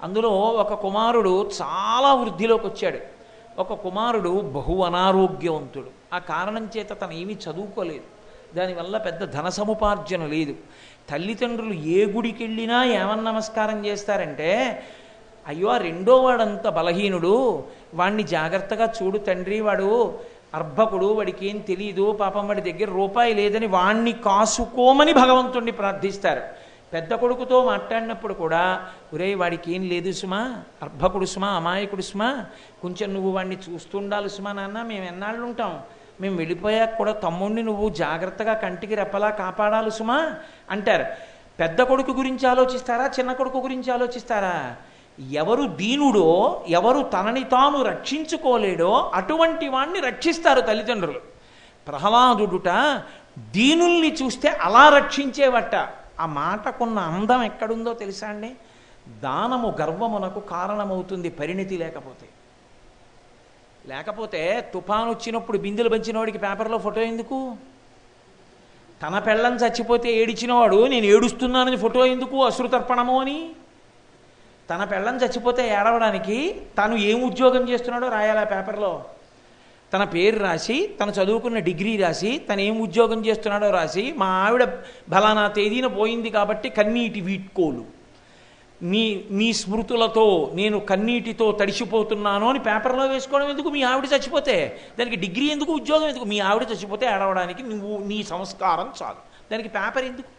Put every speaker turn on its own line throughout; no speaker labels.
అందులో ఒక కుమారుడు చాలా వృద్ధిలోకి వచ్చాడు ఒక కుమారుడు బహు అనారోగ్యవంతుడు ఆ కారణం చేత తను ఏమీ చదువుకోలేదు దానివల్ల పెద్ద ధన సముపార్జన లేదు తల్లిదండ్రులు ఏ గుడికి వెళ్ళినా ఏమన్నా నమస్కారం చేస్తారంటే అయ్యో ఆ రెండో వాడంత బలహీనుడు వాణ్ణి జాగ్రత్తగా చూడు తండ్రి వాడు అర్భకుడు వాడికి ఏం తెలియదు పాపం వాడి దగ్గర రూపాయి లేదని వాణ్ణి కాసుకోమని భగవంతుణ్ణి ప్రార్థిస్తారు పెద్ద కొడుకుతో మాట్లాడినప్పుడు కూడా ఒరే వాడికి ఏం లేదు సుమా అర్భకుడు సుమా అమాయకుడు సుమా కొంచెం నువ్వు వాడిని చూస్తుండాలి సుమా నాన్న మేము ఎన్నాళ్ళు ఉంటాం మేము వెళ్ళిపోయాక కూడా తమ్ముడిని నువ్వు జాగ్రత్తగా కంటికి రెప్పలా కాపాడాలి సుమా అంటారు పెద్ద కొడుకు గురించి ఆలోచిస్తారా చిన్న కొడుకు గురించి ఆలోచిస్తారా ఎవరు దీనుడో ఎవరు తనని తాను రక్షించుకోలేడో అటువంటి వాణ్ణి రక్షిస్తారు తల్లిదండ్రులు ప్రహ్లాదుడుట దీనుల్ని చూస్తే అలా రక్షించేవట ఆ మాటకున్న అందం ఎక్కడుందో తెలుసా అండి దానము గర్వమునకు కారణమవుతుంది పరిణితి లేకపోతే లేకపోతే తుఫాను వచ్చినప్పుడు బిందెలు పంచినవాడికి పేపర్లో ఫోటో ఎందుకు తన పెళ్ళం చచ్చిపోతే ఏడిచినవాడు నేను ఏడుస్తున్నానని ఫోటో ఎందుకు అశ్రుతర్పణము అని తన పెళ్ళం చచ్చిపోతే ఏడవడానికి తను ఏం ఉద్యోగం చేస్తున్నాడో రాయాలి ఆ పేపర్లో తన పేరు రాసి తను చదువుకున్న డిగ్రీ రాసి తను ఏం ఉద్యోగం చేస్తున్నాడో రాసి మా ఆవిడ బలానా తేదీన పోయింది కాబట్టి కన్నీటి వీడ్కోలు నీ నీ స్మృతులతో నేను కన్నీటితో తడిసిపోతున్నాను అని పేపర్లో వేసుకోవడం ఎందుకు మీ ఆవిడ చచ్చిపోతే దానికి డిగ్రీ ఎందుకు ఉద్యోగం ఎందుకు మీ ఆవిడ చచ్చిపోతే ఏడవడానికి నువ్వు నీ సంస్కారం చాలు దానికి పేపర్ ఎందుకు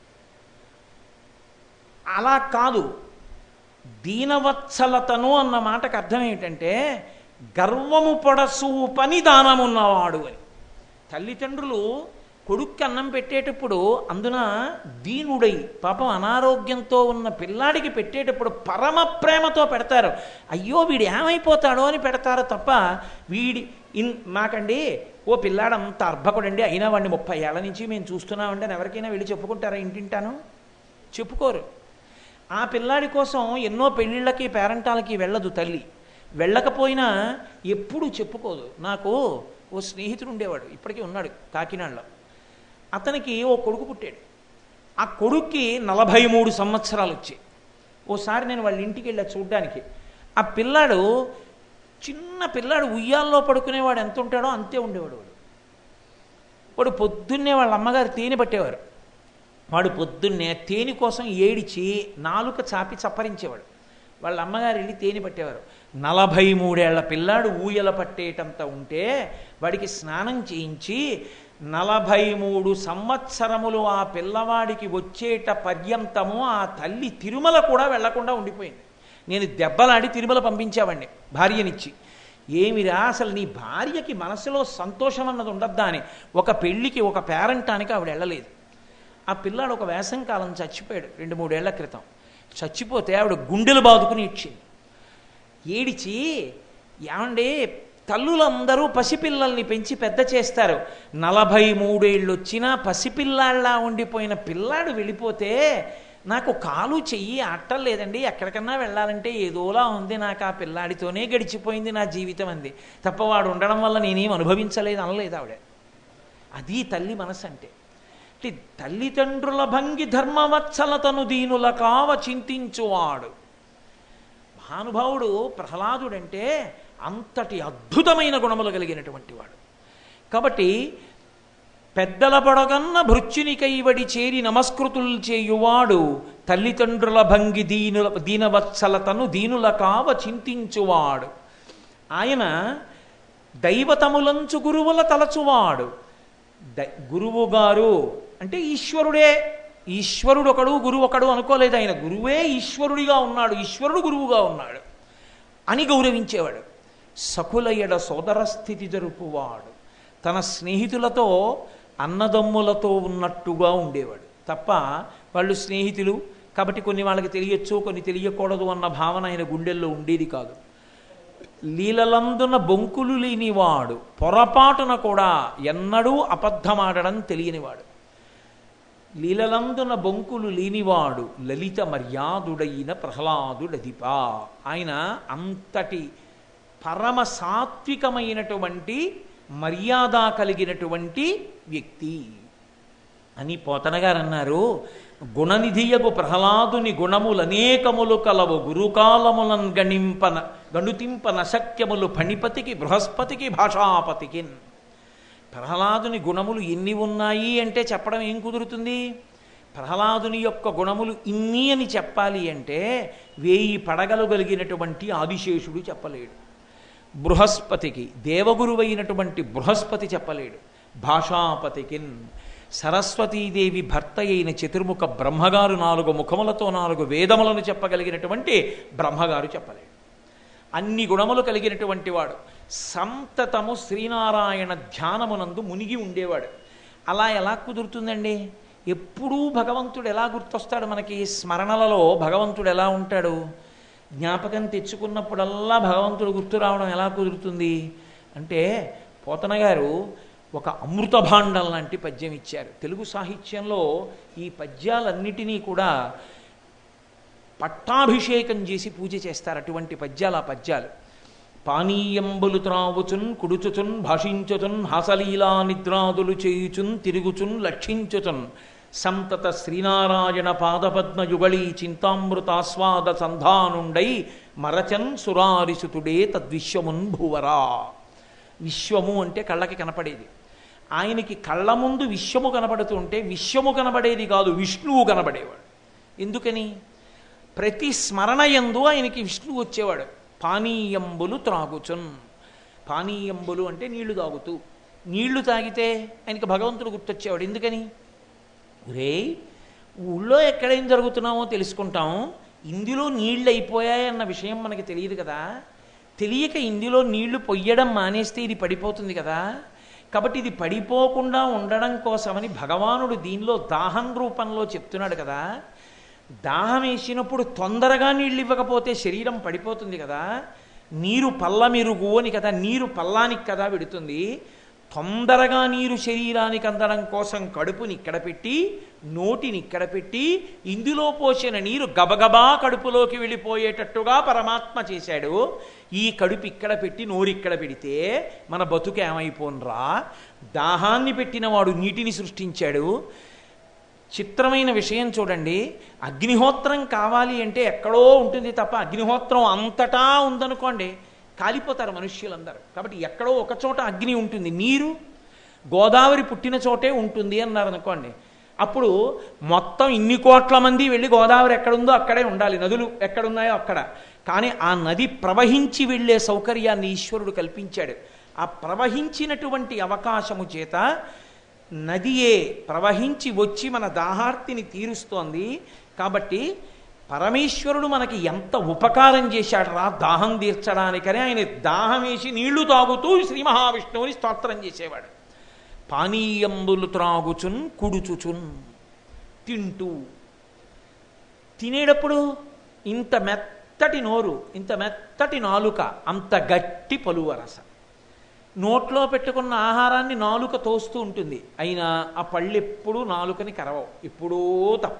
అలా కాదు దీనవత్సలతను అన్న మాటకు అర్థం ఏమిటంటే గర్వము పొడసూపని దానమున్నవాడు అని తల్లిదండ్రులు కొడుక్కి అన్నం పెట్టేటప్పుడు అందున దీనుడై పాపం అనారోగ్యంతో ఉన్న పిల్లాడికి పెట్టేటప్పుడు పరమ ప్రేమతో పెడతారు అయ్యో వీడు ఏమైపోతాడో అని పెడతారు తప్ప వీడి ఇన్ మాకండి ఓ పిల్లాడు అంత అర్భకుడండి అయినా వాడిని ముప్పై ఏళ్ళ నుంచి మేము చూస్తున్నామంటే అని ఎవరికైనా వెళ్ళి చెప్పుకుంటారా ఇంటింటాను చెప్పుకోరు ఆ పిల్లాడి కోసం ఎన్నో పెళ్ళిళ్ళకి పేరంటాలకి వెళ్ళదు తల్లి వెళ్ళకపోయినా ఎప్పుడూ చెప్పుకోదు నాకు ఓ స్నేహితుడు ఉండేవాడు ఇప్పటికీ ఉన్నాడు కాకినాడలో అతనికి ఓ కొడుకు పుట్టాడు ఆ కొడుక్కి నలభై మూడు సంవత్సరాలు వచ్చాయి ఓసారి నేను వాళ్ళ ఇంటికి వెళ్ళా చూడ్డానికి ఆ పిల్లాడు చిన్న పిల్లాడు ఉయ్యాల్లో పడుకునేవాడు ఎంత ఉంటాడో అంతే ఉండేవాడు వాడు వాడు పొద్దున్నే వాళ్ళ అమ్మగారు తేనె పట్టేవారు వాడు పొద్దున్నే తేనె కోసం ఏడిచి నాలుక చాపి చప్పరించేవాడు వాళ్ళ అమ్మగారు వెళ్ళి తేనె పట్టేవారు నలభై మూడేళ్ల పిల్లాడు ఊయల పట్టేటంత ఉంటే వాడికి స్నానం చేయించి నలభై మూడు సంవత్సరములు ఆ పిల్లవాడికి వచ్చేట పర్యంతము ఆ తల్లి తిరుమల కూడా వెళ్లకుండా ఉండిపోయింది నేను దెబ్బలాడి తిరుమల పంపించావండి భార్యనిచ్చి ఏమిరా అసలు నీ భార్యకి మనసులో సంతోషం అన్నది ఉండద్దా అని ఒక పెళ్ళికి ఒక పేరంటానికి ఆవిడ వెళ్ళలేదు ఆ పిల్లాడు ఒక వేసంకాలం చచ్చిపోయాడు రెండు మూడేళ్ల క్రితం చచ్చిపోతే ఆవిడ గుండెలు బాదుకుని ఇచ్చింది ఏడిచి ఏమండి తల్లులందరూ పసిపిల్లల్ని పెంచి పెద్ద చేస్తారు నలభై మూడేళ్ళు వచ్చినా పసిపిల్లాళ్ళ ఉండిపోయిన పిల్లాడు వెళ్ళిపోతే నాకు కాలు చెయ్యి అట్టలేదండి ఎక్కడికన్నా వెళ్ళాలంటే ఏదోలా ఉంది నాకు ఆ పిల్లాడితోనే గడిచిపోయింది నా జీవితం అంది తప్ప వాడు ఉండడం వల్ల నేనేం అనుభవించలేదు అనలేదు ఆవిడ అది తల్లి మనసు అంటే అంటే తల్లిదండ్రుల భంగి ధర్మవత్సలతను దీనుల కావ చింతించువాడు మహానుభావుడు ప్రహ్లాదుడంటే అంతటి అద్భుతమైన గుణములు కలిగినటువంటి వాడు కాబట్టి పెద్దల పడగన్న భృత్యునికైవడి చేరి నమస్కృతులు చేయువాడు తల్లిదండ్రుల భంగి దీనుల దీనవత్సలతను దీనుల కావ చింతించువాడు ఆయన దైవతములంచు గురువుల తలచువాడు ద గురువు గారు అంటే ఈశ్వరుడే ఈశ్వరుడు ఒకడు గురువు ఒకడు అనుకోలేదు ఆయన గురువే ఈశ్వరుడిగా ఉన్నాడు ఈశ్వరుడు గురువుగా ఉన్నాడు అని గౌరవించేవాడు సకులయడ సోదర స్థితి జరుపువాడు తన స్నేహితులతో అన్నదమ్ములతో ఉన్నట్టుగా ఉండేవాడు తప్ప వాళ్ళు స్నేహితులు కాబట్టి కొన్ని వాళ్ళకి తెలియచ్చు కొన్ని తెలియకూడదు అన్న భావన ఆయన గుండెల్లో ఉండేది కాదు లీలలందున బొంకులు లేనివాడు పొరపాటున కూడా ఎన్నడూ అబద్ధమాడడం తెలియనివాడు లీలలందున బొంకులు లేనివాడు లలిత మర్యాదుడైన ప్రహ్లాదుడదిపా ఆయన అంతటి పరమ సాత్వికమైనటువంటి మర్యాద కలిగినటువంటి వ్యక్తి అని పోతన గారు అన్నారు గుణనిధియగు ప్రహ్లాదుని గుణములనేకములు కలవు గురుకాలములన్ గణింపన గణుతింపన శక్యములు ఫణిపతికి బృహస్పతికి భాషాపతికి ప్రహ్లాదుని గుణములు ఎన్ని ఉన్నాయి అంటే చెప్పడం ఏం కుదురుతుంది ప్రహ్లాదుని యొక్క గుణములు ఇన్ని అని చెప్పాలి అంటే వేయి పడగలు కలిగినటువంటి ఆదిశేషుడు చెప్పలేడు బృహస్పతికి దేవగురువైనటువంటి బృహస్పతి చెప్పలేడు భాషాపతికిన్ సరస్వతీదేవి భర్త అయిన చతుర్ముఖ బ్రహ్మగారు నాలుగు ముఖములతో నాలుగు వేదములను చెప్పగలిగినటువంటి బ్రహ్మగారు చెప్పలేడు అన్ని గుణములు కలిగినటువంటి వాడు సంతతము శ్రీనారాయణ ధ్యానమునందు మునిగి ఉండేవాడు అలా ఎలా కుదురుతుందండి ఎప్పుడూ భగవంతుడు ఎలా గుర్తొస్తాడు మనకి స్మరణలలో భగవంతుడు ఎలా ఉంటాడు జ్ఞాపకం తెచ్చుకున్నప్పుడల్లా భగవంతుడు గుర్తు రావడం ఎలా కుదురుతుంది అంటే పోతన గారు ఒక అమృత భాండం లాంటి పద్యం ఇచ్చారు తెలుగు సాహిత్యంలో ఈ పద్యాలన్నిటినీ కూడా పట్టాభిషేకం చేసి పూజ చేస్తారు అటువంటి పద్యాలు ఆ పద్యాలు పానీయంబులు త్రావుచున్ కుడుచుచున్ భాషించుచున్ హాసలీలా నిద్రాదులు చేయుచున్ తిరుగుచున్ లక్షించుచున్ సంతత శ్రీనారాయణ పాదపద్మ యుగళీ చింతామృతాస్వాద సంధానుండై మరచన్ సురారిసుతుడే తద్విశ్వమున్ భువరా విశ్వము అంటే కళ్ళకి కనపడేది ఆయనకి కళ్ళ ముందు విశ్వము కనపడుతుంటే విశ్వము కనబడేది కాదు విష్ణువు కనబడేవాడు ఎందుకని ప్రతి స్మరణ ఎందు ఆయనకి విష్ణువు వచ్చేవాడు పానీయంబులు త్రాగుచున్ పానీయంబులు అంటే నీళ్లు తాగుతూ నీళ్లు తాగితే ఆయనకి భగవంతుడు గుర్తొచ్చేవాడు ఎందుకని రే ఊళ్ళో ఎక్కడేం జరుగుతున్నామో తెలుసుకుంటాం ఇందులో నీళ్ళు అయిపోయాయన్న విషయం మనకి తెలియదు కదా తెలియక ఇందులో నీళ్లు పొయ్యడం మానేస్తే ఇది పడిపోతుంది కదా కాబట్టి ఇది పడిపోకుండా ఉండడం కోసమని భగవానుడు దీనిలో దాహం రూపంలో చెప్తున్నాడు కదా దాహం వేసినప్పుడు తొందరగా నీళ్ళు ఇవ్వకపోతే శరీరం పడిపోతుంది కదా నీరు పల్ల మెరుగు అని కదా నీరు పల్లానికి కదా పెడుతుంది తొందరగా నీరు శరీరానికి అందడం కోసం కడుపుని ఇక్కడ పెట్టి నోటిని ఇక్కడ పెట్టి ఇందులో పోసిన నీరు గబగబా కడుపులోకి వెళ్ళిపోయేటట్టుగా పరమాత్మ చేశాడు ఈ కడుపు ఇక్కడ పెట్టి నోరు ఇక్కడ పెడితే మన బతుకు ఏమైపోనరా దాహాన్ని పెట్టినవాడు నీటిని సృష్టించాడు చిత్రమైన విషయం చూడండి అగ్నిహోత్రం కావాలి అంటే ఎక్కడో ఉంటుంది తప్ప అగ్నిహోత్రం అంతటా ఉందనుకోండి కాలిపోతారు మనుష్యులందరూ కాబట్టి ఎక్కడో ఒక చోట అగ్ని ఉంటుంది నీరు గోదావరి పుట్టిన చోటే ఉంటుంది అన్నారు అనుకోండి అప్పుడు మొత్తం ఇన్ని కోట్ల మంది వెళ్ళి గోదావరి ఎక్కడుందో అక్కడే ఉండాలి నదులు ఎక్కడున్నాయో అక్కడ కానీ ఆ నది ప్రవహించి వెళ్ళే సౌకర్యాన్ని ఈశ్వరుడు కల్పించాడు ఆ ప్రవహించినటువంటి అవకాశము చేత నదియే ప్రవహించి వచ్చి మన దాహార్తిని తీరుస్తోంది కాబట్టి పరమేశ్వరుడు మనకి ఎంత ఉపకారం చేశాడు రా దాహం తీర్చడానికని ఆయన దాహం వేసి నీళ్లు తాగుతూ శ్రీ మహావిష్ణువుని స్తోత్రం చేసేవాడు పానీయంబులు త్రాగుచున్ కుడుచుచున్ తింటూ తినేటప్పుడు ఇంత మెత్తటి నోరు ఇంత మెత్తటి నాలుక అంత గట్టి పలువరస నోట్లో పెట్టుకున్న ఆహారాన్ని నాలుక తోస్తూ ఉంటుంది అయినా ఆ పళ్ళు ఎప్పుడూ నాలుకని కరవవు ఎప్పుడూ తప్ప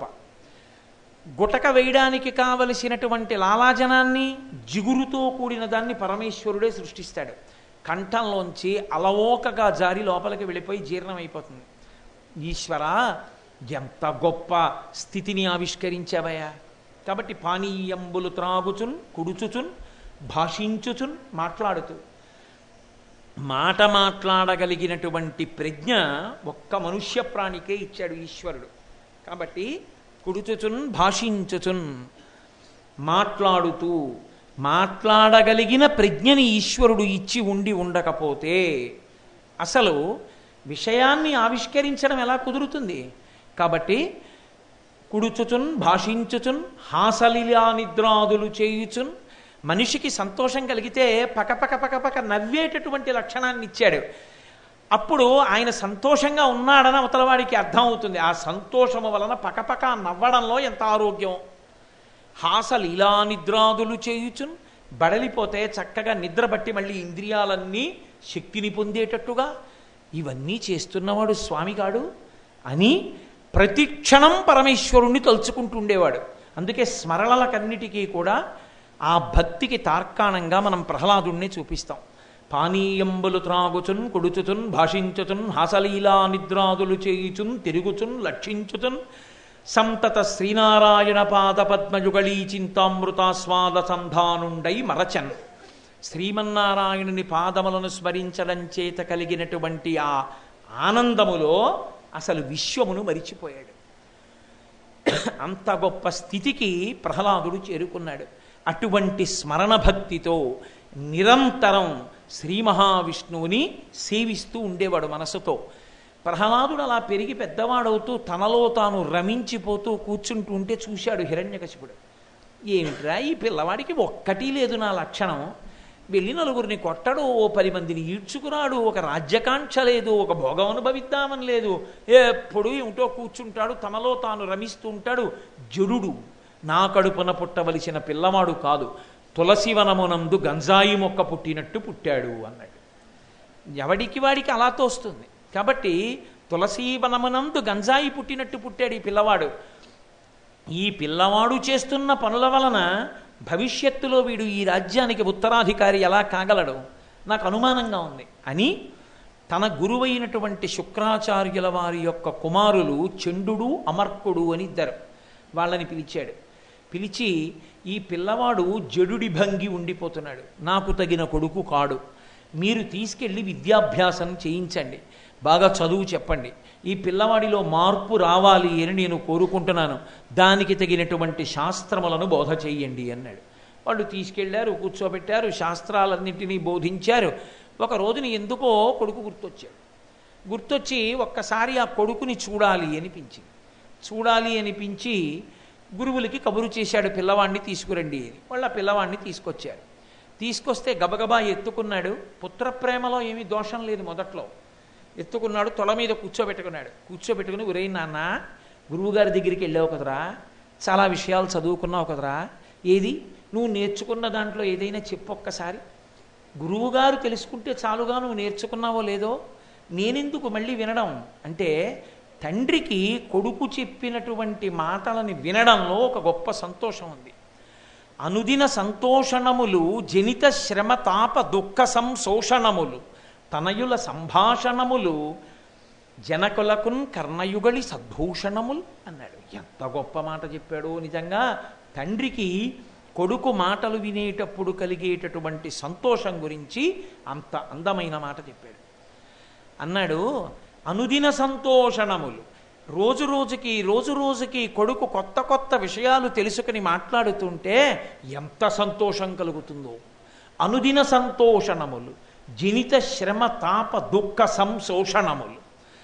గుటక వేయడానికి కావలసినటువంటి లాలాజనాన్ని జిగురుతో కూడిన దాన్ని పరమేశ్వరుడే సృష్టిస్తాడు కంఠంలోంచి అలవోకగా జారి లోపలికి వెళ్ళిపోయి జీర్ణమైపోతుంది ఈశ్వర ఎంత గొప్ప స్థితిని ఆవిష్కరించావయ్యా కాబట్టి పానీయంబులు త్రాగుచున్ కుడుచుచున్ భాషించుచున్ మాట్లాడుతూ మాట మాట్లాడగలిగినటువంటి ప్రజ్ఞ ఒక్క మనుష్య ప్రాణికే ఇచ్చాడు ఈశ్వరుడు కాబట్టి కుడుచుచున్ భాషించుచున్ మాట్లాడుతూ మాట్లాడగలిగిన ప్రజ్ఞని ఈశ్వరుడు ఇచ్చి ఉండి ఉండకపోతే అసలు విషయాన్ని ఆవిష్కరించడం ఎలా కుదురుతుంది కాబట్టి కుడుచుచున్ భాషించుచున్ హాసలిలా నిద్రాదులు చేయుచున్ మనిషికి సంతోషం కలిగితే పకపక పకపక నవ్వేటటువంటి లక్షణాన్ని ఇచ్చాడు అప్పుడు ఆయన సంతోషంగా ఉన్నాడని అవతలవాడికి అర్థం అవుతుంది ఆ సంతోషము వలన పకపక నవ్వడంలో ఎంత ఆరోగ్యం హాస లీలా నిద్రాదులు చేయుచున్ బడలిపోతే చక్కగా నిద్ర బట్టి మళ్ళీ ఇంద్రియాలన్నీ శక్తిని పొందేటట్టుగా ఇవన్నీ చేస్తున్నవాడు స్వామిగాడు అని ప్రతి క్షణం పరమేశ్వరుణ్ణి తలుచుకుంటుండేవాడు అందుకే స్మరణలకన్నిటికీ కూడా ఆ భక్తికి తార్కాణంగా మనం ప్రహ్లాదుణ్ణి చూపిస్తాం పానీయంబులు త్రాగుచున్ కొడుచుచున్ భాషించుచున్ హాసలీలా నిద్రాదులు చేయుచున్ తిరుగుచున్ లక్షించుచున్ సంతత శ్రీనారాయణ పాద పద్మయుగళీ చింతామృతాస్వాద సంధానుండై మరచన్ శ్రీమన్నారాయణుని పాదములను స్మరించడం చేత కలిగినటువంటి ఆ ఆనందములో అసలు విశ్వమును మరిచిపోయాడు అంత గొప్ప స్థితికి ప్రహ్లాదుడు చేరుకున్నాడు అటువంటి స్మరణ భక్తితో నిరంతరం శ్రీ మహావిష్ణువుని సేవిస్తూ ఉండేవాడు మనసుతో ప్రహ్లాదుడు అలా పెరిగి పెద్దవాడవుతూ తనలో తాను రమించిపోతూ కూర్చుంటూ ఉంటే చూశాడు హిరణ్యకశిపుడు ఏమిట్రా ఈ పిల్లవాడికి ఒక్కటి లేదు నా లక్షణం వెళ్ళి నలుగురిని కొట్టడు ఓ పది మందిని ఈడ్చుకురాడు ఒక రాజ్యకాంక్ష లేదు ఒక భోగం అనుభవిద్దామని లేదు ఎప్పుడు ఏమిటో కూర్చుంటాడు తనలో తాను రమిస్తూ ఉంటాడు జడుడు నా కడుపున పుట్టవలసిన పిల్లవాడు కాదు తులసివనమునందు గంజాయి మొక్క పుట్టినట్టు పుట్టాడు అన్నాడు ఎవడికి వాడికి అలా తోస్తుంది కాబట్టి తులసీవనమునందు గంజాయి పుట్టినట్టు పుట్టాడు ఈ పిల్లవాడు ఈ పిల్లవాడు చేస్తున్న పనుల వలన భవిష్యత్తులో వీడు ఈ రాజ్యానికి ఉత్తరాధికారి ఎలా కాగలడు నాకు అనుమానంగా ఉంది అని తన గురువైనటువంటి శుక్రాచార్యుల వారి యొక్క కుమారులు చండుడు అమర్కుడు అని ఇద్దరు వాళ్ళని పిలిచాడు పిలిచి ఈ పిల్లవాడు జడుడి భంగి ఉండిపోతున్నాడు నాకు తగిన కొడుకు కాడు మీరు తీసుకెళ్ళి విద్యాభ్యాసం చేయించండి బాగా చదువు చెప్పండి ఈ పిల్లవాడిలో మార్పు రావాలి అని నేను కోరుకుంటున్నాను దానికి తగినటువంటి శాస్త్రములను బోధ చెయ్యండి అన్నాడు వాళ్ళు తీసుకెళ్లారు కూర్చోబెట్టారు శాస్త్రాలన్నింటినీ బోధించారు ఒక రోజుని ఎందుకో కొడుకు గుర్తొచ్చాడు గుర్తొచ్చి ఒక్కసారి ఆ కొడుకుని చూడాలి అనిపించింది చూడాలి అనిపించి గురువులకి కబురు చేశాడు పిల్లవాడిని తీసుకురండి అని వాళ్ళు ఆ పిల్లవాడిని తీసుకొచ్చారు తీసుకొస్తే గబగబా ఎత్తుకున్నాడు పుత్రప్రేమలో ఏమీ దోషం లేదు మొదట్లో ఎత్తుకున్నాడు తొల మీద కూర్చోబెట్టుకున్నాడు కూర్చోబెట్టుకుని ఉరే నాన్న గురువుగారి దగ్గరికి వెళ్ళావు కదరా చాలా విషయాలు చదువుకున్నావు కదరా ఏది నువ్వు నేర్చుకున్న దాంట్లో ఏదైనా చెప్పు ఒక్కసారి గురువుగారు తెలుసుకుంటే చాలుగా నువ్వు నేర్చుకున్నావో లేదో నేనెందుకు మళ్ళీ వినడం అంటే తండ్రికి కొడుకు చెప్పినటువంటి మాటలని వినడంలో ఒక గొప్ప సంతోషం ఉంది అనుదిన సంతోషణములు జనిత శ్రమ తాప దుఃఖ సంశోషణములు తనయుల సంభాషణములు జనకులకున్ కర్ణయుగళి సద్భూషణములు అన్నాడు ఎంత గొప్ప మాట చెప్పాడో నిజంగా తండ్రికి కొడుకు మాటలు వినేటప్పుడు కలిగేటటువంటి సంతోషం గురించి అంత అందమైన మాట చెప్పాడు అన్నాడు అనుదిన సంతోషణములు రోజు రోజుకి రోజు రోజుకి కొడుకు కొత్త కొత్త విషయాలు తెలుసుకుని మాట్లాడుతుంటే ఎంత సంతోషం కలుగుతుందో అనుదిన సంతోషణములు జనిత శ్రమ తాప దుఃఖ సంశోషణములు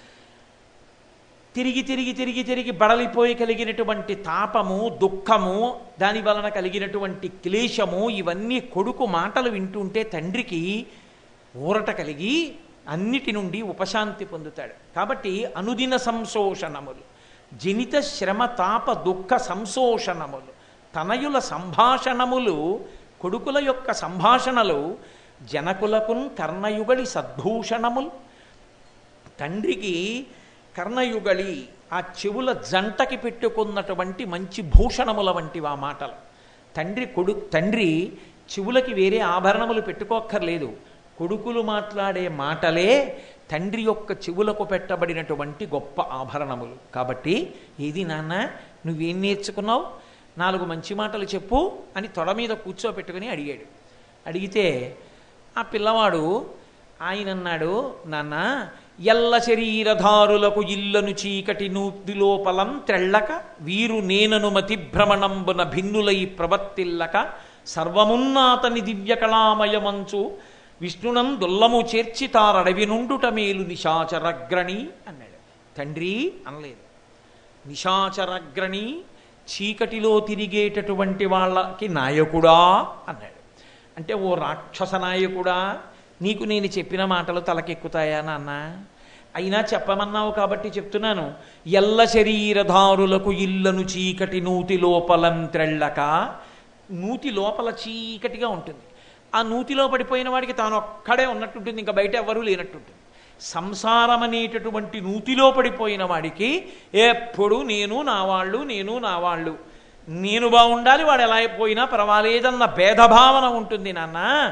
తిరిగి తిరిగి తిరిగి తిరిగి బడలిపోయి కలిగినటువంటి తాపము దుఃఖము దాని వలన కలిగినటువంటి క్లేశము ఇవన్నీ కొడుకు మాటలు వింటుంటే తండ్రికి ఊరట కలిగి అన్నిటి నుండి ఉపశాంతి పొందుతాడు కాబట్టి అనుదిన సంశోషణములు జనిత శ్రమ తాప దుఃఖ సంశోషణములు తనయుల సంభాషణములు కొడుకుల యొక్క సంభాషణలు జనకులకున్ కర్ణయుగళి సద్భూషణములు తండ్రికి కర్ణయుగళి ఆ చెవుల జంటకి పెట్టుకున్నటువంటి మంచి భూషణముల వంటివి ఆ మాటలు తండ్రి కొడు తండ్రి చెవులకి వేరే ఆభరణములు పెట్టుకోక్కర్లేదు కొడుకులు మాట్లాడే మాటలే తండ్రి యొక్క చెవులకు పెట్టబడినటువంటి గొప్ప ఆభరణములు కాబట్టి ఏది నాన్న నువ్వేం నేర్చుకున్నావు నాలుగు మంచి మాటలు చెప్పు అని తొడ మీద కూర్చోపెట్టుకుని అడిగాడు అడిగితే ఆ పిల్లవాడు ఆయన అన్నాడు నాన్న ఎల్ల శరీరధారులకు ఇల్లను చీకటి నూతి లోపలం తెళ్ళక వీరు నేనను మతిభ్రమణంబున భిన్నులై ప్రవర్తిల్లక సర్వమున్నాతని దివ్యకళామయమంచు విష్ణునం దుల్లము చేర్చి తారడవి నుండుట మేలు నిశాచరగ్రణి అన్నాడు తండ్రి అనలేదు నిశాచరగ్రణి చీకటిలో తిరిగేటటువంటి వాళ్ళకి నాయకుడా అన్నాడు అంటే ఓ రాక్షస నాయకుడా నీకు నేను చెప్పిన మాటలు తలకెక్కుతాయా నాన్న అయినా చెప్పమన్నావు కాబట్టి చెప్తున్నాను ఎల్ల శరీరధారులకు ఇల్లను చీకటి నూతి లోపలం త్రెళ్ళక నూతి లోపల చీకటిగా ఉంటుంది ఆ నూతిలో పడిపోయిన వాడికి తాను ఒక్కడే ఉన్నట్టుంటుంది ఇంకా బయట ఎవ్వరూ లేనట్టుంటుంది సంసారం అనేటటువంటి నూతిలో పడిపోయిన వాడికి ఎప్పుడు నేను నా వాళ్ళు నేను నా వాళ్ళు నేను బాగుండాలి వాడు ఎలా అయిపోయినా పర్వాలేదన్న భేదభావన ఉంటుంది నాన్న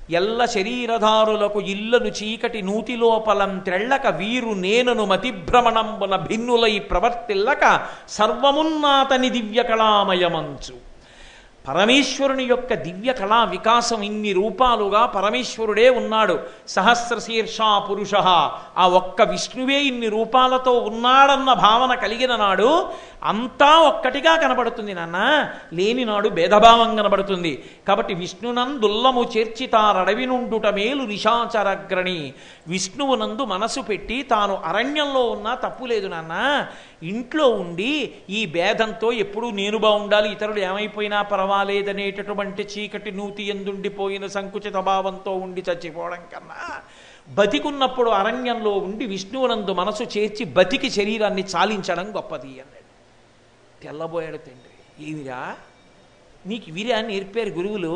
ఎల్ల శరీరధారులకు ఇల్లను చీకటి నూతి లోపలం త్రెళ్ళక వీరు నేనను మతిభ్రమణంబున భిన్నులై ప్రవర్తిల్లక సర్వమున్నాతని దివ్య కళామయమంచు పరమేశ్వరుని యొక్క దివ్య కళా వికాసం ఇన్ని రూపాలుగా పరమేశ్వరుడే ఉన్నాడు సహస్రశీర్ష పురుష ఆ ఒక్క విష్ణువే ఇన్ని రూపాలతో ఉన్నాడన్న భావన కలిగిన నాడు అంతా ఒక్కటిగా కనబడుతుంది నాన్న లేని నాడు భేదభావం కనబడుతుంది కాబట్టి విష్ణునందుల్లము చేర్చితారడవి నుండుట మేలు నిశాచరగ్రణి విష్ణువునందు మనసు పెట్టి తాను అరణ్యంలో ఉన్నా తప్పు లేదు నాన్న ఇంట్లో ఉండి ఈ భేదంతో ఎప్పుడూ నేను బాగుండాలి ఇతరులు ఏమైపోయినా పర్వాలేదనేటటువంటి చీకటి నూతి ఎందుండిపోయిన సంకుచిత భావంతో ఉండి చచ్చిపోవడం కన్నా బతికున్నప్పుడు అరణ్యంలో ఉండి విష్ణువునందు మనసు చేర్చి బతికి శరీరాన్ని చాలించడం గొప్పది అన్నాడు తెల్లబోయాడు తండ్రి ఏమిరా నీకు విరా నేర్పారు గురువులు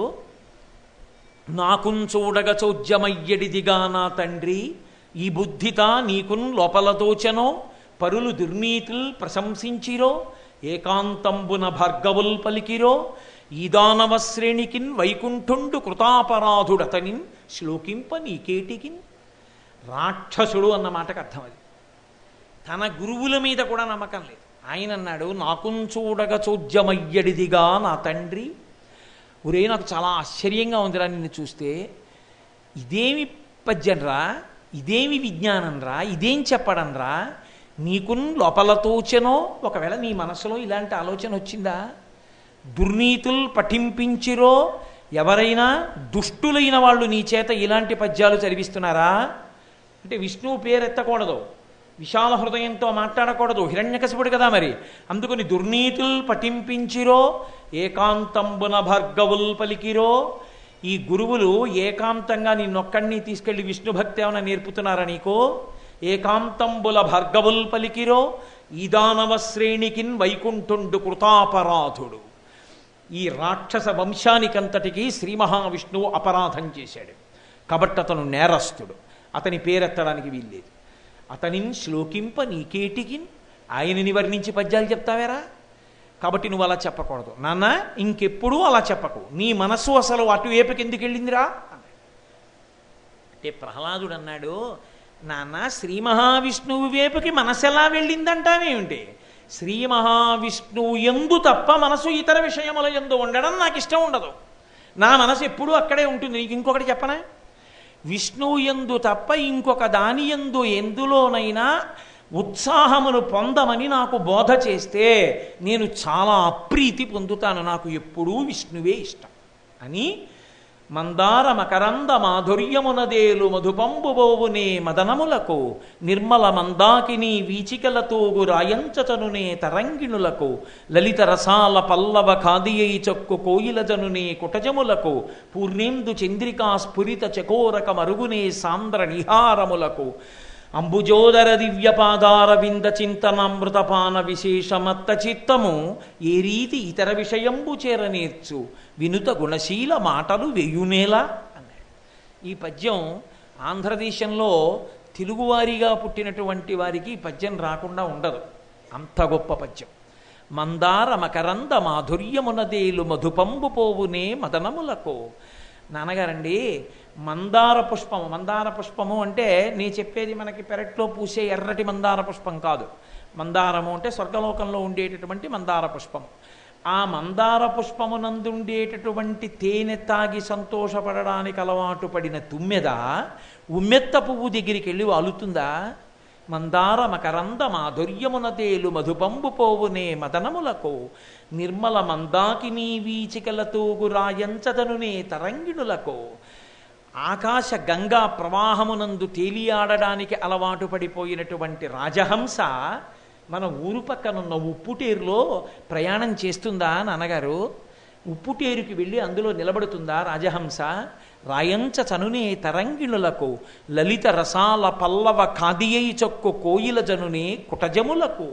నాకున్ చూడగ చౌద్యమయ్యడిదిగా నా తండ్రి ఈ బుద్ధిత నీకున్ లోపలతోచనో పరులు దుర్నీతుల్ ప్రశంసించిరో ఏకాంతంబున భార్గవుల్ పలికిరో ఈ దానవ శ్రేణికిన్ వైకుంఠుండు కృతాపరాధుడతనిన్ శ్లోకింప నీకేటికిన్ రాక్షసుడు అన్న మాటకు అర్థం అది తన గురువుల మీద కూడా నమ్మకం లేదు ఆయన అన్నాడు నాకున్ చూడగ చోద్యమయ్యడిదిగా నా తండ్రి ఒరే నాకు చాలా ఆశ్చర్యంగా ఉందిరా నిన్ను చూస్తే ఇదేమి పద్యంరా ఇదేమి విజ్ఞానంరా ఇదేం చెప్పడంరా నీకున్ లోపలతోచనో ఒకవేళ నీ మనసులో ఇలాంటి ఆలోచన వచ్చిందా దుర్నీతులు పఠింపించిరో ఎవరైనా దుష్టులైన వాళ్ళు నీ చేత ఇలాంటి పద్యాలు చదివిస్తున్నారా అంటే విష్ణువు పేరెత్తకూడదు విశాల హృదయంతో మాట్లాడకూడదు హిరణ్యకశిపుడు కదా మరి అందుకని దుర్నీతులు పఠింపించిరో ఏకాంతంబున భార్గవుల్ పలికిరో ఈ గురువులు ఏకాంతంగా నిన్నొక్కడిని తీసుకెళ్లి విష్ణు భక్తి ఏమైనా నేర్పుతున్నారా నీకు ఏకాంతంబుల భార్గవుల్ పలికిరో ఈ దానవ శ్రేణికిన్ వైకుంఠుండు కృతాపరాధుడు ఈ రాక్షస వంశానికంతటికీ శ్రీ మహావిష్ణువు అపరాధం చేశాడు కాబట్టి అతను నేరస్తుడు అతని పేరెత్తడానికి వీల్లేదు అతనిని శ్లోకింప నీకేటికిన్ ఆయనని వర్ణించి పద్యాలు చెప్తావేరా కాబట్టి నువ్వు అలా చెప్పకూడదు నాన్న ఇంకెప్పుడూ అలా చెప్పకు నీ మనస్సు అసలు అటువైపుకి ఎందుకు వెళ్ళిందిరా అన్నాడు. అంటే ప్రహ్లాదుడు అన్నాడు నాన్న శ్రీ మహావిష్ణువు వైపుకి మనసు ఎలా వెళ్ళిందంటావేమిటి శ్రీ మహావిష్ణువు ఎందు తప్ప మనసు ఇతర విషయముల ఎందు ఉండడం నాకు ఇష్టం ఉండదు నా మనసు ఎప్పుడూ అక్కడే ఉంటుంది నీకు ఇంకొకటి చెప్పనా విష్ణువు ఎందు తప్ప ఇంకొక దాని ఎందు ఎందులోనైనా ఉత్సాహమును పొందమని నాకు బోధ చేస్తే నేను చాలా అప్రీతి పొందుతాను నాకు ఎప్పుడూ విష్ణువే ఇష్టం అని మందార మకరంద మాధుర్యమునదేలు మధుపంబుబోవునే మదనములకు నిర్మల మందాకిని వీచికలతోగు రాయంచతనునే తరంగిణులకు లలిత రసాల పల్లవ ఖాదియై చక్కు కోయిలజనునే కుటజములకు పూర్ణేందు చంద్రికా స్ఫురిత చకోరక మరుగునే సాంద్ర నిహారములకు అంబుజోదర దివ్యపాదార వింద చింతనామృతపాన విశేషమత్త చిత్తము ఏ రీతి ఇతర విషయంబు చేరనేర్చు వినుత గుణశీల మాటలు వెయ్యునేలా అన్నాడు ఈ పద్యం ఆంధ్రదేశంలో తెలుగువారిగా పుట్టినటువంటి వారికి ఈ పద్యం రాకుండా ఉండదు అంత గొప్ప పద్యం మందార మకరంద మాధుర్యమునదేలు మధుపంబు పోవునే మదనములకు నాన్నగారండి మందార పుష్పము మందార పుష్పము అంటే నీ చెప్పేది మనకి పెరట్లో పూసే ఎర్రటి మందార పుష్పం కాదు మందారము అంటే స్వర్గలోకంలో ఉండేటటువంటి మందార పుష్పము ఆ మందార పుష్పమునందుండేటటువంటి తేనె తాగి సంతోషపడడానికి అలవాటు పడిన తుమ్మెద ఉమ్మెత్త పువ్వు దగ్గరికి వెళ్ళి వాలుతుందా మందార మకరంద మాధుర్యమున తేలు మధుపంబు పోవునే మదనములకు నిర్మల మందాకినీ వీచికలతూగు రాయంచదనునే తరంగిణులకు ఆకాశ గంగా ప్రవాహమునందు తేలియాడడానికి అలవాటు పడిపోయినటువంటి రాజహంస మన ఊరు పక్కనున్న ఉప్పుటేరులో ప్రయాణం చేస్తుందా నాన్నగారు ఉప్పుటేరుకి వెళ్ళి అందులో నిలబడుతుందా రాజహంస రాయంచ చనునే తరంగిణులకు లలిత రసాల పల్లవ ఖాదియై చొక్కు కోయిల జనునే కుటజములకు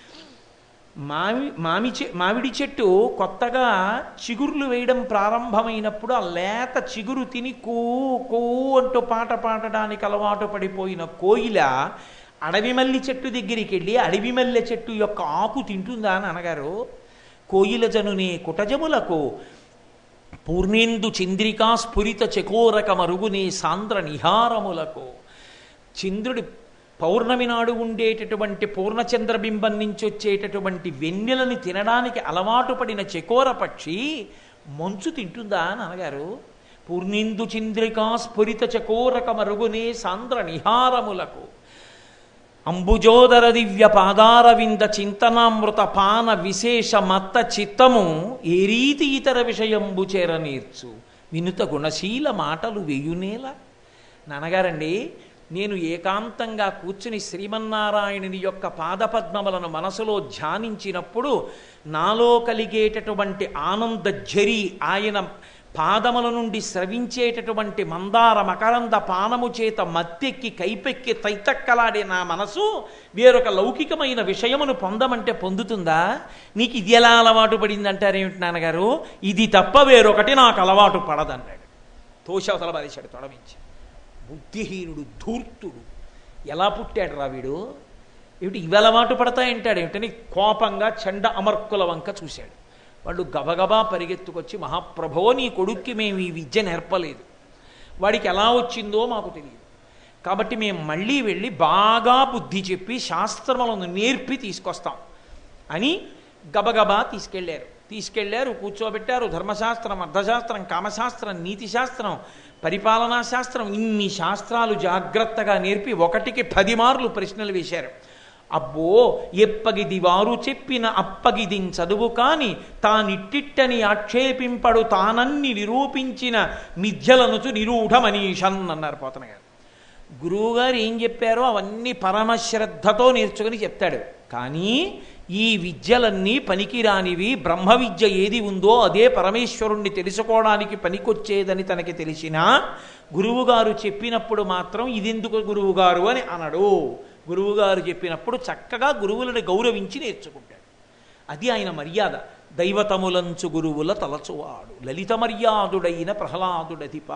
మామి మామి చె మామిడి చెట్టు కొత్తగా చిగుర్లు వేయడం ప్రారంభమైనప్పుడు ఆ లేత చిగురు తిని కూ కూ అంటూ పాట పాడడానికి అలవాటు పడిపోయిన కోయిల అడవి మల్లి చెట్టు దగ్గరికి వెళ్ళి అడవి మల్లె చెట్టు యొక్క ఆకు తింటుందా అని అనగారు కోయిల జనునే కుటజములకు పూర్ణేందు చంద్రికా స్ఫురిత చకోరక మరుగునే సాంద్ర నిహారములకు చంద్రుడి పౌర్ణమి నాడు ఉండేటటువంటి పూర్ణచంద్రబింబం నుంచి వచ్చేటటువంటి వెన్నెలని తినడానికి అలవాటు పడిన చకోర పక్షి మంచు తింటుందా అని అనగారు పూర్ణిందు చంద్రికా స్ఫురిత చకోరక మరుగునే సాంద్ర నిహారములకు అంబుజోదర దివ్య పాదారవింద చింతనామృత పాన విశేష మత్త చిత్తము ఏ రీతి ఇతర విషయంబు చేర నేర్చు వినుత గుణశీల మాటలు వెయ్యునేల నాన్నగారండి నేను ఏకాంతంగా కూర్చుని శ్రీమన్నారాయణుని యొక్క పాదపద్మములను మనసులో ధ్యానించినప్పుడు నాలో కలిగేటటువంటి ఆనంద జరి ఆయన పాదముల నుండి స్రవించేటటువంటి మందార మకరంద పానము చేత మత్తెక్కి కైపెక్కి తైతక్కలాడే నా మనసు వేరొక లౌకికమైన విషయమును పొందమంటే పొందుతుందా నీకు ఇది ఎలా అలవాటు పడింది అంటారేమిటి నాన్నగారు ఇది తప్ప వేరొకటి నాకు అలవాటు పడదన్నాడు తోషవతల బాధేశాడు తొడమించి బుద్ధిహీనుడు ధూర్తుడు ఎలా పుట్టాడు రా వీడు ఏమిటి ఇవి అలవాటు పడతాయంటాడు ఏమిటని కోపంగా చండ అమర్కుల వంక చూశాడు వాళ్ళు గబగబా పరిగెత్తుకొచ్చి మహాప్రభో నీ కొడుక్కి మేము ఈ విద్య నేర్పలేదు వాడికి ఎలా వచ్చిందో మాకు తెలియదు కాబట్టి మేము మళ్ళీ వెళ్ళి బాగా బుద్ధి చెప్పి శాస్త్రములను నేర్పి తీసుకొస్తాం అని గబగబా తీసుకెళ్ళారు తీసుకెళ్లారు కూర్చోబెట్టారు ధర్మశాస్త్రం అర్థశాస్త్రం కామశాస్త్రం నీతి శాస్త్రం పరిపాలనా శాస్త్రం ఇన్ని శాస్త్రాలు జాగ్రత్తగా నేర్పి ఒకటికి పది మార్లు ప్రశ్నలు వేశారు అబ్బో ఎప్పగిది వారు చెప్పిన అప్పగిదిన్ చదువు కాని తానిట్టిట్టని ఆక్షేపింపడు తానన్ని నిరూపించిన మిథ్యలనుచు నిరూఢ మనీషన్ అన్నారు పోతన గారు గురువుగారు ఏం చెప్పారో అవన్నీ పరమశ్రద్ధతో నేర్చుకుని చెప్తాడు కానీ ఈ విద్యలన్నీ పనికిరానివి బ్రహ్మ విద్య ఏది ఉందో అదే పరమేశ్వరుణ్ణి తెలుసుకోవడానికి పనికొచ్చేదని తనకి తెలిసినా గురువుగారు చెప్పినప్పుడు మాత్రం ఇదెందుకు గురువుగారు అని అనడు గురువుగారు చెప్పినప్పుడు చక్కగా గురువులను గౌరవించి నేర్చుకుంటాడు అది ఆయన మర్యాద దైవతములంచు గురువుల తలచువాడు లలిత మర్యాదుడైన ప్రహ్లాదుడధిప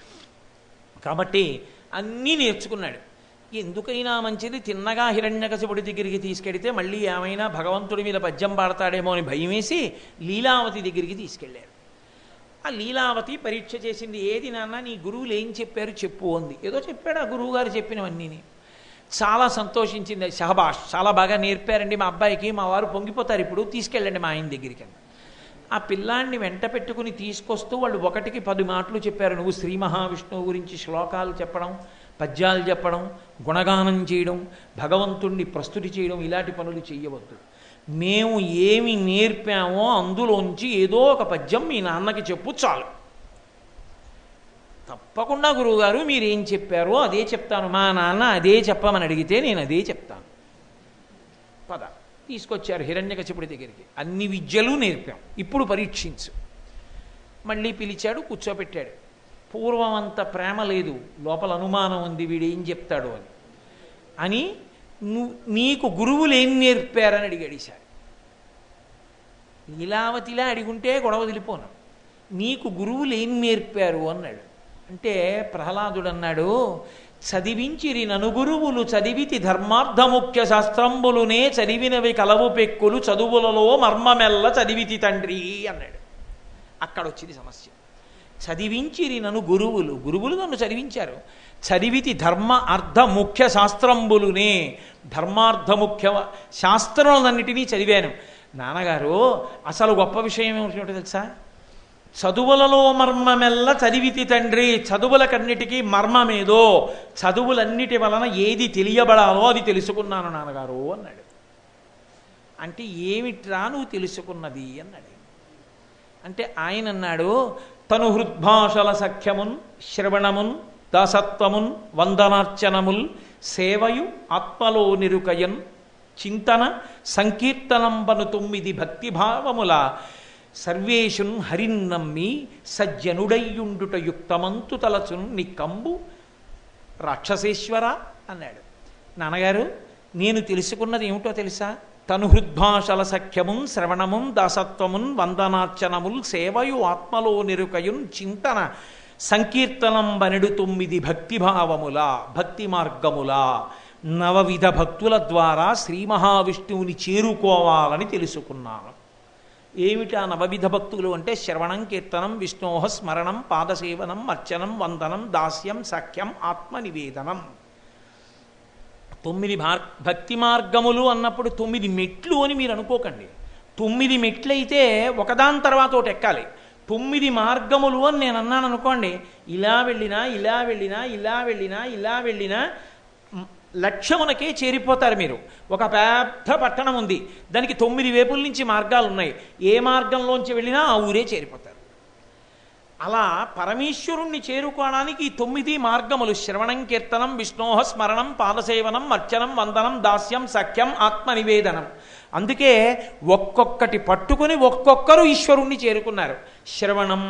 కాబట్టి అన్నీ నేర్చుకున్నాడు ఎందుకైనా మంచిది తిన్నగా హిరణ్యకశిపుడి దగ్గరికి తీసుకెడితే మళ్ళీ ఏమైనా భగవంతుడి మీద పద్యం పాడతాడేమో అని భయమేసి లీలావతి దగ్గరికి తీసుకెళ్ళారు ఆ లీలావతి పరీక్ష చేసింది ఏది నాన్న నీ గురువులు ఏం చెప్పారు చెప్పు అంది ఏదో చెప్పాడు ఆ గురువు గారు చెప్పినవన్నీని చాలా సంతోషించింది షహబాష్ చాలా బాగా నేర్పారండి మా అబ్బాయికి మా వారు పొంగిపోతారు ఇప్పుడు తీసుకెళ్ళండి మా ఆయన దగ్గరికి అని ఆ పిల్లాన్ని వెంట పెట్టుకుని తీసుకొస్తూ వాళ్ళు ఒకటికి పది మాటలు చెప్పారు నువ్వు శ్రీ మహావిష్ణువు గురించి శ్లోకాలు చెప్పడం పద్యాలు చెప్పడం గుణగానం చేయడం భగవంతుణ్ణి ప్రస్తుతి చేయడం ఇలాంటి పనులు చేయవద్దు మేము ఏమి నేర్పామో అందులోంచి ఏదో ఒక పద్యం మీ నాన్నకి చెప్పు చాలు తప్పకుండా గురువుగారు మీరు ఏం చెప్పారో అదే చెప్తాను మా నాన్న అదే చెప్పమని అడిగితే నేను అదే చెప్తాను పద తీసుకొచ్చారు హిరణ్యకశిపుడి దగ్గరికి అన్ని విద్యలు నేర్పాం ఇప్పుడు పరీక్షించు మళ్ళీ పిలిచాడు కూర్చోబెట్టాడు పూర్వం అంత ప్రేమ లేదు లోపల అనుమానం ఉంది వీడు ఏం చెప్తాడు అని అని నువ్వు నీకు గురువులు ఏం నేర్పారని అడిగాడు ఈసారి లీలావతిలా అడిగుంటే గొడవ వదిలిపోను నీకు గురువులు ఏం నేర్పారు అన్నాడు అంటే ప్రహ్లాదుడు అన్నాడు చదివించిరి ననుగురువులు చదివితి ధర్మార్థముఖ్య శాస్త్రంబులునే చదివినవి కలవు పెక్కులు చదువులలో మర్మమెల్ల చదివితి తండ్రి అన్నాడు అక్కడ వచ్చింది సమస్య చదివించిరి నన్ను గురువులు గురువులు నన్ను చదివించారు చదివితి ధర్మ అర్థ ముఖ్య శాస్త్రంబులునే ధర్మార్థ ముఖ్య శాస్త్రాలన్నిటినీ చదివాను నాన్నగారు అసలు గొప్ప విషయం ఏమిటో తెలుసా చదువులలో మర్మమెల్ల చదివితి తండ్రి చదువులకన్నిటికీ మర్మమేదో చదువులన్నిటి వలన ఏది తెలియబడాలో అది తెలుసుకున్నాను నాన్నగారు అన్నాడు అంటే ఏమిట్రా నువ్వు తెలుసుకున్నది అన్నాడు అంటే ఆయన అన్నాడు తను హృద్భాషల సఖ్యమున్ శ్రవణమున్ దాసత్వమున్ వందనార్చనముల్ సేవయు ఆత్మలో నిరుకయన్ చింతన సంకీర్తనంబను తొమ్మిది భక్తిభావముల సర్వేషున్ హరిన్నమ్మి సజ్జనుడయ్యుండుట యుక్తమంతు తలచున్ నిక్కంబు రాక్షసేశ్వర అన్నాడు నాన్నగారు నేను తెలుసుకున్నది ఏమిటో తెలుసా తను హృద్భాషల సఖ్యమున్ శ్రవణమున్ దాసత్వమున్ వందనార్చనముల్ సేవయు ఆత్మలో నిరుకయున్ చింతన సంకీర్తనం బనెడు తొమ్మిది భక్తిభావముల భక్తి మార్గముల నవవిధ భక్తుల ద్వారా శ్రీ మహావిష్ణువుని చేరుకోవాలని తెలుసుకున్నాను ఏమిటి ఆ నవవిధ భక్తులు అంటే శ్రవణం కీర్తనం విష్ణోహ స్మరణం పాదసేవనం అర్చనం వందనం దాస్యం సఖ్యం ఆత్మనివేదనం తొమ్మిది మార్ భక్తి మార్గములు అన్నప్పుడు తొమ్మిది మెట్లు అని మీరు అనుకోకండి తొమ్మిది మెట్లయితే ఒకదాని తర్వాత ఒకటి ఎక్కాలి తొమ్మిది మార్గములు అని నేను అన్నాను అనుకోండి ఇలా వెళ్ళినా ఇలా వెళ్ళినా ఇలా వెళ్ళినా ఇలా వెళ్ళినా మ్, లక్ష్యమునకే చేరిపోతారు మీరు ఒక పెద్ద పట్టణం ఉంది దానికి తొమ్మిది వేపుల నుంచి మార్గాలు ఉన్నాయి ఏ మార్గంలోంచి వెళ్ళినా ఆ ఊరే చేరిపోతారు అలా పరమేశ్వరుణ్ణి చేరుకోవడానికి ఈ తొమ్మిది మార్గములు శ్రవణం కీర్తనం విష్ణోహ స్మరణం పాదసేవనం అర్చనం వందనం దాస్యం సఖ్యం ఆత్మనివేదనం అందుకే ఒక్కొక్కటి పట్టుకుని ఒక్కొక్కరు ఈశ్వరుణ్ణి చేరుకున్నారు శ్రవణం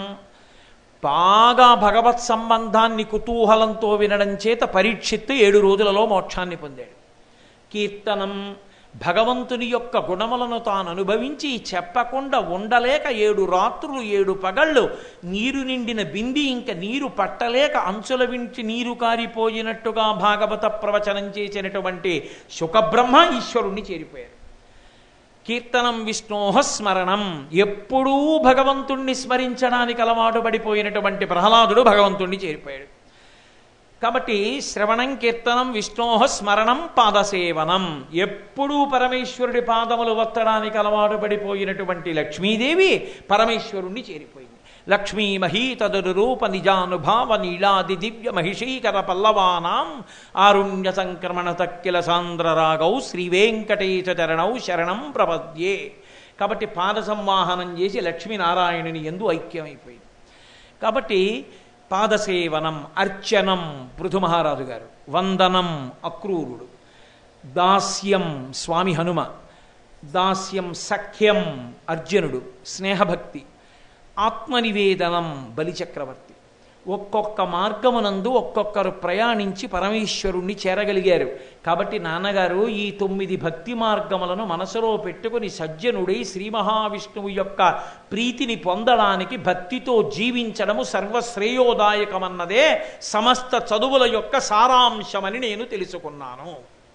బాగా భగవత్ సంబంధాన్ని కుతూహలంతో వినడం చేత పరీక్షిత్తు ఏడు రోజులలో మోక్షాన్ని పొందాడు కీర్తనం భగవంతుని యొక్క గుణములను తాను అనుభవించి చెప్పకుండా ఉండలేక ఏడు రాత్రులు ఏడు పగళ్ళు నీరు నిండిన బింది ఇంక నీరు పట్టలేక అంచుల వించి నీరు కారిపోయినట్టుగా భాగవత ప్రవచనం చేసినటువంటి శుకబ్రహ్మ ఈశ్వరుణ్ణి చేరిపోయారు కీర్తనం విష్ణోహ స్మరణం ఎప్పుడూ భగవంతుణ్ణి స్మరించడానికి అలవాటు పడిపోయినటువంటి ప్రహ్లాదుడు భగవంతుణ్ణి చేరిపోయాడు కాబట్టి శ్రవణం కీర్తనం విష్ణోహ స్మరణం పాదసేవనం ఎప్పుడూ పరమేశ్వరుడి పాదములు వత్తడానికి అలవాటు పడిపోయినటువంటి లక్ష్మీదేవి పరమేశ్వరుణ్ణి చేరిపోయింది లక్ష్మీ మహీతదు రూప నిజానుభావ నీలాది దివ్య మహిషీకర పల్లవానాం ఆరుణ్య సంక్రమణ తక్కిల సాంద్ర రాగౌ శ్రీ వెంకటేశ చరణౌ శరణం ప్రపద్యే కాబట్టి పాద సంవాహనం చేసి లక్ష్మీనారాయణుని ఎందు ఐక్యమైపోయింది కాబట్టి పాదసేవనం అర్చనం పృథు మహారాజు గారు వందనం అక్రూరుడు దాస్యం స్వామి హనుమ దాస్యం సఖ్యం అర్జునుడు స్నేహభక్తి ఆత్మనివేదనం బలిచక్రవర్తి ఒక్కొక్క మార్గమునందు ఒక్కొక్కరు ప్రయాణించి పరమేశ్వరుణ్ణి చేరగలిగారు కాబట్టి నాన్నగారు ఈ తొమ్మిది భక్తి మార్గములను మనసులో పెట్టుకుని సజ్జనుడై శ్రీ మహావిష్ణువు యొక్క ప్రీతిని పొందడానికి భక్తితో జీవించడము సర్వశ్రేయోదాయకమన్నదే సమస్త చదువుల యొక్క సారాంశమని నేను తెలుసుకున్నాను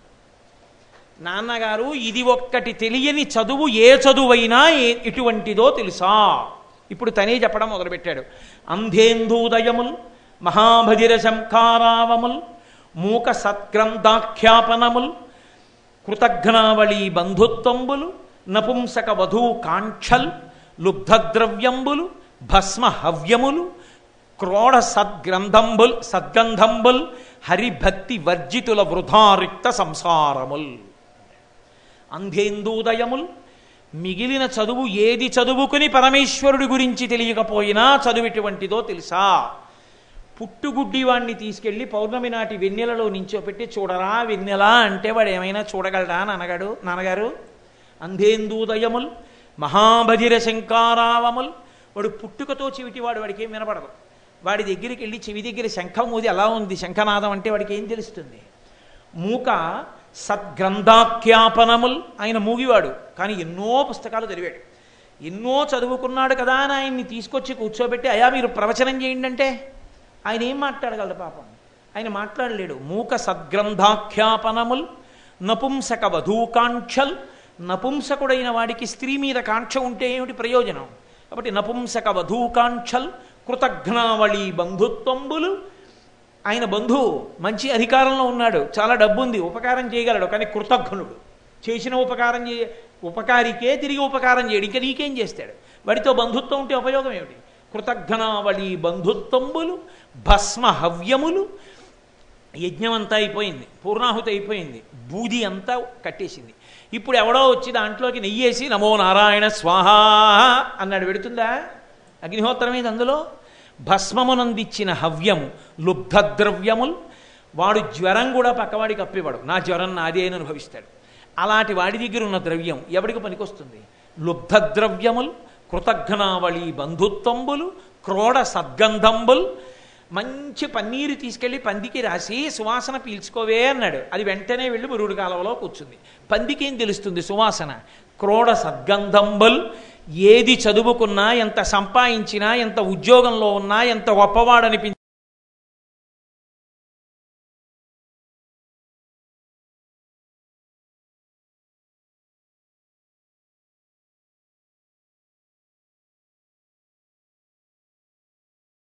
నాన్నగారు ఇది ఒక్కటి తెలియని చదువు ఏ చదువైనా ఏ- ఎటువంటిదో తెలుసా ఇప్పుడు తనే చెప్పడం మొదలుపెట్టాడు అంధేందూదయముల్ మహాభజిర శంకారావముల్ మూక సత్గ్రంథాఖ్యాపనముల్ కృతఘ్నావళి బంధుత్వంబులు నపుంసక వధూ కాంక్షల్ లుబ్ధద్రవ్యంబులు భస్మ హవ్యములు క్రోడ సద్గ్రంథంబుల్ సద్గంధంబుల్ హరిభక్తి వర్జితుల వృధారిక్త సంసారముల్ అంధేందూదయముల్ మిగిలిన చదువు ఏది చదువుకుని పరమేశ్వరుడి గురించి తెలియకపోయినా చదువు తెలుసా పుట్టుగుడ్డి వాణ్ణి తీసుకెళ్లి పౌర్ణమి నాటి వెన్నెలలో నించోపెట్టి చూడరా వెన్నెలా అంటే వాడు ఏమైనా చూడగలడా నాన్నగాడు నాన్నగారు అంధేందూదయముల్ మహాభజిర శంకారావముల్ వాడు పుట్టుకతో చెవిటివాడు వాడికి ఏం వినపడదు వాడి దగ్గరికి వెళ్ళి చెవి దగ్గర శంఖం ఊది ఎలా ఉంది శంఖనాదం అంటే వాడికి ఏం తెలుస్తుంది మూక సద్గ్రంథాఖ్యాపనముల్ ఆయన మూగివాడు కానీ ఎన్నో పుస్తకాలు చదివాడు ఎన్నో చదువుకున్నాడు కదా అని ఆయన్ని తీసుకొచ్చి కూర్చోబెట్టి అయా మీరు ప్రవచనం చేయండి అంటే ఆయన ఏం మాట్లాడగలడు పాపం ఆయన మాట్లాడలేడు మూక సద్గ్రంథాఖ్యాపనముల్ నపుంసక వధూకాంక్షల్ నపుంసకుడైన వాడికి స్త్రీ మీద కాంక్ష ఉంటే ఏమిటి ప్రయోజనం కాబట్టి నపుంసక వధూకాంక్షల్ కృతఘ్నావళి బంధుత్వంబులు ఆయన బంధువు మంచి అధికారంలో ఉన్నాడు చాలా డబ్బు ఉంది ఉపకారం చేయగలడు కానీ కృతజ్ఞుడు చేసిన ఉపకారం చే ఉపకారికే తిరిగి ఉపకారం చేయడు ఇంకా నీకేం చేస్తాడు వాడితో బంధుత్వం ఉంటే ఉపయోగం ఏమిటి కృతజ్ఞావళి బంధుత్వంబులు భస్మ హవ్యములు యజ్ఞం అంతా అయిపోయింది పూర్ణాహుతి అయిపోయింది బూది అంతా కట్టేసింది ఇప్పుడు ఎవడో వచ్చి దాంట్లోకి నెయ్యేసి నమో నారాయణ స్వాహ అన్నాడు పెడుతుందా అగ్నిహోత్రం మీద అందులో భస్మమునందిచ్చిన హవ్యము లుబ్ధద్రవ్యములు వాడు జ్వరం కూడా పక్కవాడికి అప్పివాడు నా జ్వరం నాదే అని అనుభవిస్తాడు అలాంటి వాడి దగ్గర ఉన్న ద్రవ్యం ఎవడికి పనికొస్తుంది లుబ్ధద్రవ్యములు కృతఘ్నావళి బంధుత్వంబులు క్రోడ సద్గంధంబుల్ మంచి పన్నీరు తీసుకెళ్లి పందికి రాసి సువాసన పీల్చుకోవే అన్నాడు అది వెంటనే వెళ్ళి మురుడు కాలంలో కూర్చుంది పందికేం తెలుస్తుంది సువాసన క్రోడ సద్గంధంబుల్ ఏది చదువుకున్నా ఎంత సంపాదించినా ఎంత ఉద్యోగంలో ఉన్నా ఎంత గొప్పవాడనిపించి